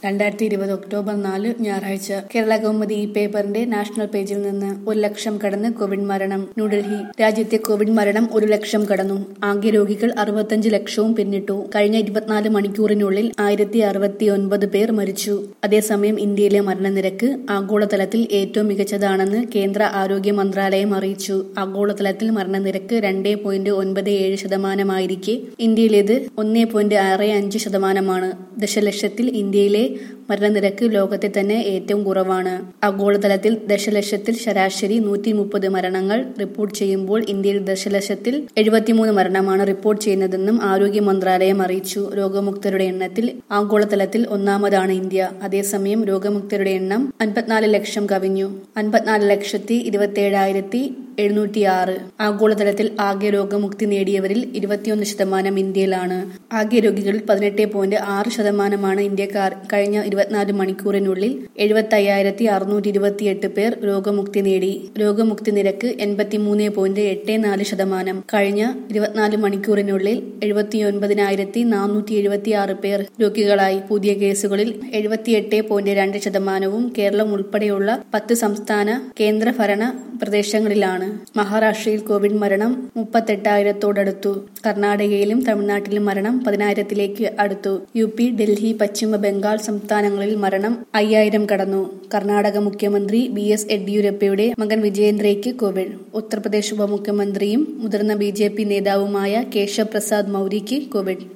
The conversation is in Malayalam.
രണ്ടായിരത്തി ഇരുപത് ഒക്ടോബർ നാല് ഞായറാഴ്ച കേരള കൗമുദി ഈ പേപ്പറിന്റെ നാഷണൽ പേജിൽ നിന്ന് ഒരു ലക്ഷം കടന്ന് കോവിഡ് മരണം ന്യൂഡൽഹി രാജ്യത്തെ കോവിഡ് മരണം ഒരു ലക്ഷം കടന്നു ആകെ രോഗികൾ അറുപത്തഞ്ച് ലക്ഷവും പിന്നിട്ടു കഴിഞ്ഞ ഇരുപത്തിനാല് മണിക്കൂറിനുള്ളിൽ ആയിരത്തി അറുപത്തി ഒൻപത് പേർ മരിച്ചു അതേസമയം ഇന്ത്യയിലെ മരണനിരക്ക് ആഗോളതലത്തിൽ ഏറ്റവും മികച്ചതാണെന്ന് കേന്ദ്ര ആരോഗ്യ മന്ത്രാലയം അറിയിച്ചു ആഗോളതലത്തിൽ മരണനിരക്ക് രണ്ടേ പോയിന്റ് ഒൻപത് ഏഴ് ശതമാനമായിരിക്കെ ഇന്ത്യയിലേത് ഒന്നേ പോയിന്റ് ആറ് അഞ്ച് ശതമാനമാണ് ദശലക്ഷത്തിൽ ഇന്ത്യയിലെ മരണനിരക്ക് ലോകത്തെ തന്നെ ഏറ്റവും കുറവാണ് ആഗോളതലത്തിൽ ദശലക്ഷത്തിൽ ശരാശരി നൂറ്റി മുപ്പത് മരണങ്ങൾ റിപ്പോർട്ട് ചെയ്യുമ്പോൾ ഇന്ത്യയിൽ ദശലക്ഷത്തിൽ എഴുപത്തിമൂന്ന് മരണമാണ് റിപ്പോർട്ട് ചെയ്യുന്നതെന്നും ആരോഗ്യ മന്ത്രാലയം അറിയിച്ചു രോഗമുക്തരുടെ എണ്ണത്തിൽ ആഗോളതലത്തിൽ ഒന്നാമതാണ് ഇന്ത്യ അതേസമയം രോഗമുക്തരുടെ എണ്ണം അൻപത്തിനാല് ലക്ഷം കവിഞ്ഞു അൻപത്തിനാല് ലക്ഷത്തി ഇരുപത്തിയേഴായിരത്തി എഴുന്നൂറ്റി ആറ് ആഗോളതലത്തിൽ ആകെ രോഗമുക്തി നേടിയവരിൽ ഇരുപത്തിയൊന്ന് ശതമാനം ഇന്ത്യയിലാണ് ആകെ രോഗികളിൽ പതിനെട്ട് പോയിന്റ് ആറ് ശതമാനമാണ് ഇന്ത്യക്കാർ കഴിഞ്ഞ ഇരുപത്തിനാല് മണിക്കൂറിനുള്ളിൽ എഴുപത്തി അയ്യായിരത്തി അറുന്നൂറ്റി ഇരുപത്തിയെട്ട് പേർ രോഗമുക്തി നേടി രോഗമുക്തി നിരക്ക് എൺപത്തിമൂന്ന് പോയിന്റ് എട്ട് നാല് ശതമാനം കഴിഞ്ഞ ഇരുപത്തിനാല് മണിക്കൂറിനുള്ളിൽ എഴുപത്തിയൊൻപതിനായിരത്തി നാനൂറ്റി എഴുപത്തി ആറ് പേർ രോഗികളായി പുതിയ കേസുകളിൽ എഴുപത്തിയെട്ട് പോയിന്റ് രണ്ട് ശതമാനവും കേരളം ഉൾപ്പെടെയുള്ള പത്ത് സംസ്ഥാന കേന്ദ്രഭരണ പ്രദേശങ്ങളിലാണ് മഹാരാഷ്ട്രയിൽ കോവിഡ് മരണം മുപ്പത്തെട്ടായിരത്തോടടുത്തു കർണാടകയിലും തമിഴ്നാട്ടിലും മരണം പതിനായിരത്തിലേക്ക് അടുത്തു യു പി ഡൽഹി പശ്ചിമ ബംഗാൾ സംസ്ഥാനങ്ങളിൽ മരണം അയ്യായിരം കടന്നു കർണാടക മുഖ്യമന്ത്രി ബി എസ് യെഡ്യൂരപ്പയുടെ മകൻ വിജയേന്ദ്രയ്ക്ക് കോവിഡ് ഉത്തർപ്രദേശ് ഉപമുഖ്യമന്ത്രിയും മുതിർന്ന ബി ജെ പി നേതാവുമായ കേശവ് പ്രസാദ് മൌര്യയ്ക്ക് കോവിഡ്